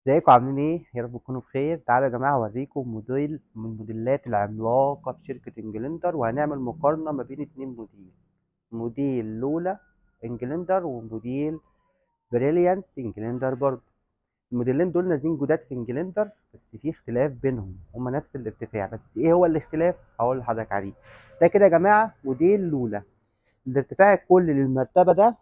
ازيكم عاملين ايه يا رب تكونوا بخير تعالوا يا جماعه اوريكم موديل من الموديلات العملاقه في شركه انجلندر وهنعمل مقارنه ما بين اتنين موديل موديل لولا انجلندر وموديل بريليانت انجلندر برضه الموديلين دول نازلين جداد في انجلندر بس في اختلاف بينهم هما نفس الارتفاع بس ايه هو الاختلاف هقول لحضرتك عليه ده كده يا جماعه موديل لولا الارتفاع الكلي للمرتبه ده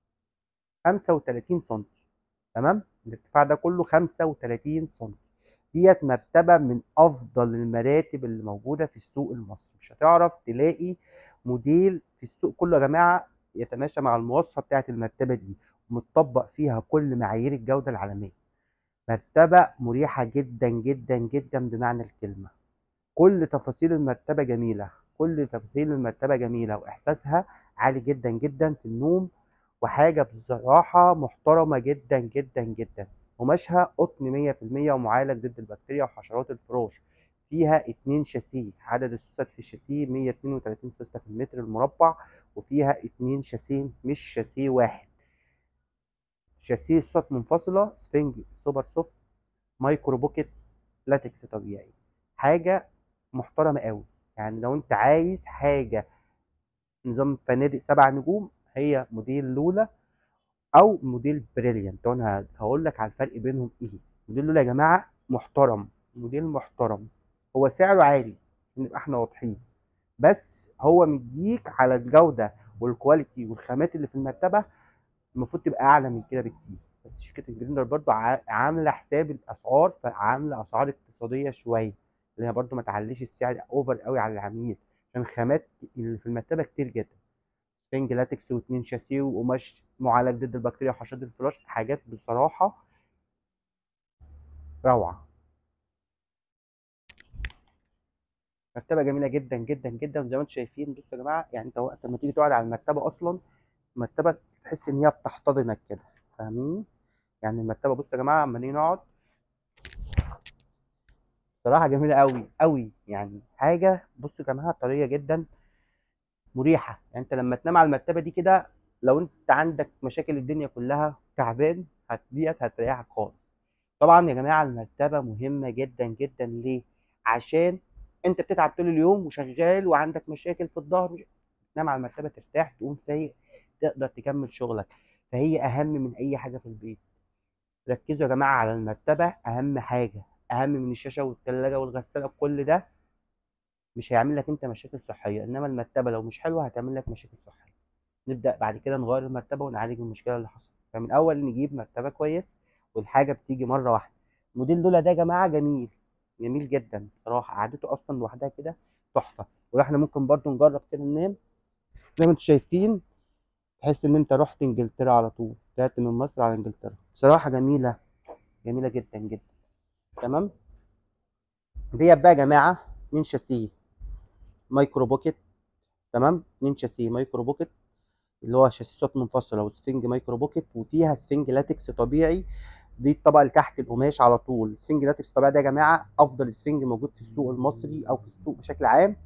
35 سم تمام الارتفاع ده كله 35 سم ديت مرتبة من أفضل المراتب اللي موجودة في السوق المصري مش هتعرف تلاقي موديل في السوق كله يا جماعة يتماشى مع المواصفة بتاعة المرتبة دي ومتطبق فيها كل معايير الجودة العالمية مرتبة مريحة جدا جدا جدا بمعنى الكلمة كل تفاصيل المرتبة جميلة كل تفاصيل المرتبة جميلة وإحساسها عالي جدا جدا في النوم وحاجة بصراحة محترمة جدا جدا جدا قماشها قطن 100% ومعالج ضد البكتيريا وحشرات الفراش فيها اتنين شاسيه عدد السوست في الشاسيه 132 سوستة في المتر المربع وفيها اتنين شاسيه مش شاسيه واحد شاسيه السوست منفصلة سفنج سوبر سوفت مايكرو بوكيت لاتكس طبيعي حاجة محترمة قوي يعني لو انت عايز حاجة نظام فنادق سبع نجوم هي موديل لولا او موديل بريليانت وانا هقول لك على الفرق بينهم ايه موديل لولا يا جماعه محترم موديل محترم هو سعره عالي عشان نبقى احنا واضحين بس هو مديك على الجوده والكواليتي والخامات اللي في المرتبه المفروض تبقى اعلى من كده بكتير بس شركه الجريندر برضو عامله حساب الاسعار فعامله اسعار اقتصاديه شويه اللي هي برضو ما تعليش السعر اوفر قوي على العميل عشان الخامات اللي في المرتبه كتير جدا سفنج لاتكس واتنين شاسيه وقماش معالج ضد البكتيريا وحشرات الفراش حاجات بصراحة روعة مرتبة جميلة جدا جدا جدا زي ما انتم شايفين بصوا يا جماعة يعني انت وقت ما تيجي تقعد على المرتبة اصلا المرتبة تحس ان هي بتحتضنك كده فاهميني يعني المرتبة بصوا يا جماعة اما نيجي نقعد بصراحة جميلة قوي قوي يعني حاجة بصوا يا جماعة طرية جدا مريحه يعني انت لما تنام على المرتبه دي كده لو انت عندك مشاكل الدنيا كلها تعبان ديت هتريحك خالص طبعا يا جماعه المرتبه مهمه جدا جدا ليه عشان انت بتتعب طول اليوم وشغال وعندك مشاكل في الظهر تنام على المرتبه ترتاح تقوم فايق تقدر تكمل شغلك فهي اهم من اي حاجه في البيت ركزوا يا جماعه على المرتبه اهم حاجه اهم من الشاشه والثلاجه والغساله كل ده مش هيعمل لك انت مشاكل صحيه انما المرتبه لو مش حلوه هتعمل لك مشاكل صحيه نبدا بعد كده نغير المرتبه ونعالج المشكله اللي حصلت فمن اول نجيب مرتبه كويس والحاجه بتيجي مره واحده الموديل دول ده يا جماعه جميل جميل جدا بصراحه قعدته اصلا لوحدها كده تحفه واحنا ممكن برضو نجرب كده ننام زي ما انتم شايفين تحس ان انت رحت انجلترا على طول طلعت من مصر على انجلترا بصراحه جميله جميله جدا جدا تمام ديت بقى يا جماعه اتنين شاسيه مايكرو بوكيت تمام اتنين شاسيه مايكرو بوكيت اللي هو شاسيات منفصله وسفنج مايكرو بوكيت وفيها سفنج لاتكس طبيعي دي الطبقه اللي تحت القماش على طول سفنج لاتكس طبيعي ده يا جماعه افضل سفنج موجود في السوق المصري او في السوق بشكل عام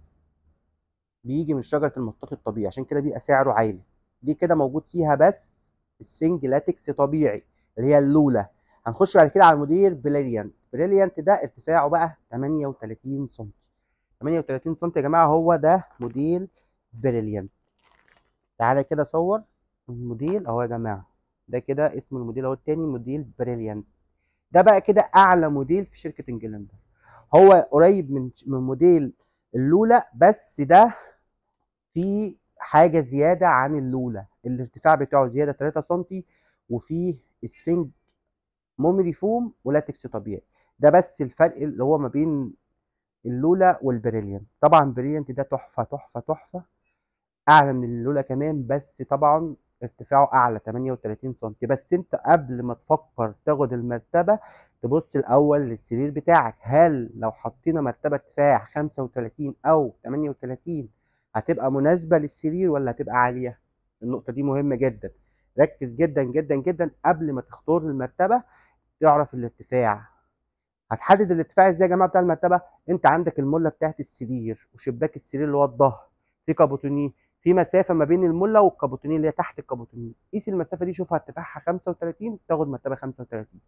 بيجي من شجره المطاط الطبيعي عشان كده بيبقى سعره عالي دي كده موجود فيها بس سفنج لاتكس طبيعي اللي هي اللولا هنخش بعد كده على الموديل بريليانت بريليانت ده ارتفاعه بقى 38 سم 38 سم يا جماعه هو ده موديل بريليانت تعالى كده صور الموديل اهو يا جماعه ده كده اسم الموديل اهو التاني موديل بريليانت ده بقى كده اعلى موديل في شركه انجلندر هو قريب من من موديل اللولا بس ده في حاجه زياده عن اللولا الارتفاع بتاعه زياده 3 سم وفيه اسفنج مومري فوم ولاتكس طبيعي ده بس الفرق اللي هو ما بين اللولا والبريليانت طبعا بريليانت ده تحفه تحفه تحفه اعلى من اللولا كمان بس طبعا ارتفاعه اعلى 38 سم بس انت قبل ما تفكر تاخد المرتبه تبص الاول للسرير بتاعك هل لو حطينا مرتبه ارتفاع 35 او 38 هتبقى مناسبه للسرير ولا هتبقى عاليه النقطه دي مهمه جدا ركز جدا جدا جدا قبل ما تختار المرتبه تعرف الارتفاع هتحدد الارتفاع ازاي يا جماعه بتاع المرتبه انت عندك المله بتاعت السرير وشباك السرير اللي هو الظهر في كابوتونيه في مسافه ما بين المله والكابوتونيه اللي هي تحت الكابوتونيه قيس المسافه دي شوف ارتفاعها 35 تاخد مرتبه 35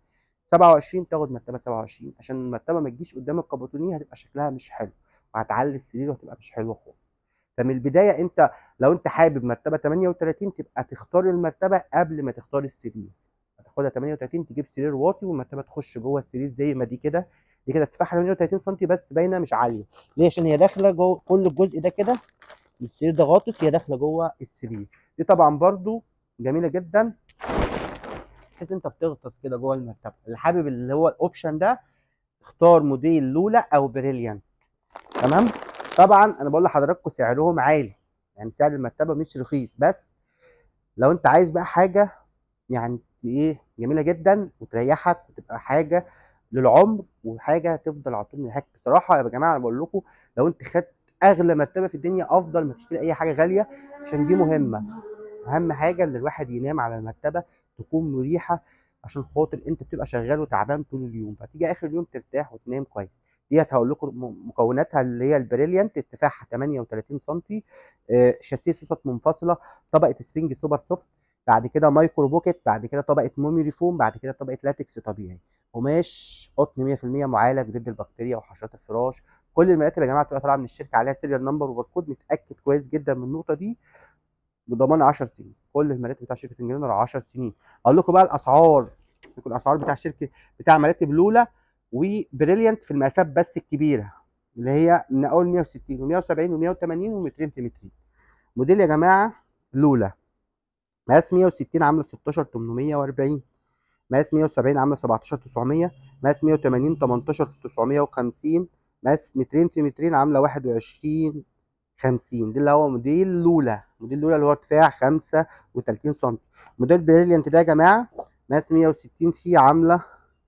27 تاخد مرتبه 27 عشان المرتبه ما تجيش قدام الكابوتونيه هتبقى شكلها مش حلو وهتعلي السرير وهتبقى مش حلوه خالص فمن البدايه انت لو انت حابب مرتبه 38 تبقى تختار المرتبه قبل ما تختار السرير هتاخدها 38 تجيب سرير واطي والمرتبه تخش جوه السرير زي ما دي كده دي كده ارتفاعها 38 سم بس باينه مش عاليه ليه عشان هي داخله جوه كل الجزء ده كده السرير ده غاطس هي داخله جوه السرير دي طبعا برضو جميله جدا تحس انت بتغطس كده جوه المرتبه اللي حابب اللي هو الاوبشن ده اختار موديل لولا او بريليانت تمام طبعا انا بقول لحضراتكم سعرهم عالي يعني سعر المرتبه مش رخيص بس لو انت عايز بقى حاجه يعني ايه جميله جدا وتريحك وتبقى حاجه للعمر وحاجه تفضل على طول مريحاك بصراحه يا جماعه انا بقول لكم لو انت خدت اغلى مرتبه في الدنيا افضل ما تشتري اي حاجه غاليه عشان دي مهمه اهم حاجه ان الواحد ينام على المرتبه تكون مريحه عشان خاطر انت بتبقى شغال وتعبان طول اليوم فتيجي اخر اليوم ترتاح وتنام كويس ديت هقول لكم م- مكوناتها اللي هي البريليانت ارتفاعها 38 سم آه، شاسيه سوست منفصله طبقه سفنج سوبر سوفت بعد كده مايكرو بوكيت بعد كده طبقه موميري فوم بعد كده طبقه لاتكس طبيعي قماش قطن 100% معالج ضد البكتيريا وحشرات الفراش كل المراتب يا جماعه بتبقى طالعه من الشركه عليها سيريال نمبر وباركود متاكد كويس جدا من النقطه دي بضمان 10 سنين كل المراتب بتاع شركه انجلندر 10 سنين اقول لكم بقى الاسعار تكون الاسعار بتاع شركه بتاع مراتب لولا وبريليانت في المقاسات بس الكبيره اللي هي من اول 160 و170 و180 و200 في مترين موديل يا جماعه لولا مقاس 160 عامله 16840 مقاس 170 عامله 17900 مقاس 180 18950 مقاس مترين في مترين عامله 21 50 دي اللي هو موديل لولا موديل لولا اللي هو ارتفاع 35 سم موديل بريليانت ده يا جماعه مقاس 160 فيه عامله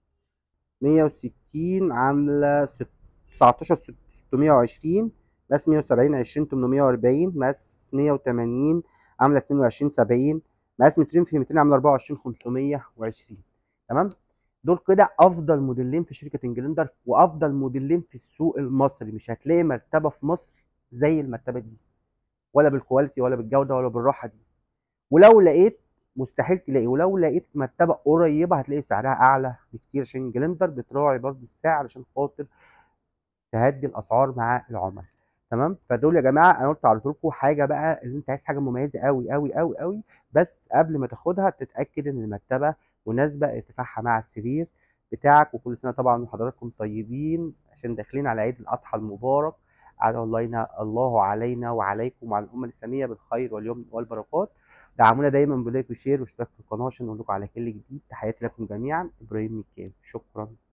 160 عامله 19 620 مقاس 170 20 840 مقاس 180 عامله 22 70 مقاس مترين في مترين عامله 24 520 تمام دول كده افضل موديلين في شركه انجلندر وافضل موديلين في السوق المصري مش هتلاقي مرتبه في مصر زي المرتبه دي ولا بالكواليتي ولا بالجوده ولا بالراحه دي ولو لقيت مستحيل تلاقي ولو لقيت مرتبه قريبه هتلاقي سعرها اعلى بكتير عشان انجلندر بتراعي برضو السعر عشان خاطر تهدي الاسعار مع العملاء تمام فدول يا جماعه انا قلت عرضت لكم حاجه بقى اللي انت عايز حاجه مميزه قوي قوي قوي قوي بس قبل ما تاخدها تتاكد ان المرتبه مناسبه ارتفاعها مع السرير بتاعك وكل سنه طبعا وحضراتكم طيبين عشان داخلين على عيد الاضحى المبارك على الله الله علينا وعليكم وعلى الامه الاسلاميه بالخير واليوم والبركات دعمونا دايما بلايك وشير واشتراك في القناه عشان نقول لكم على كل جديد تحياتي لكم جميعا ابراهيم مكاوي شكرا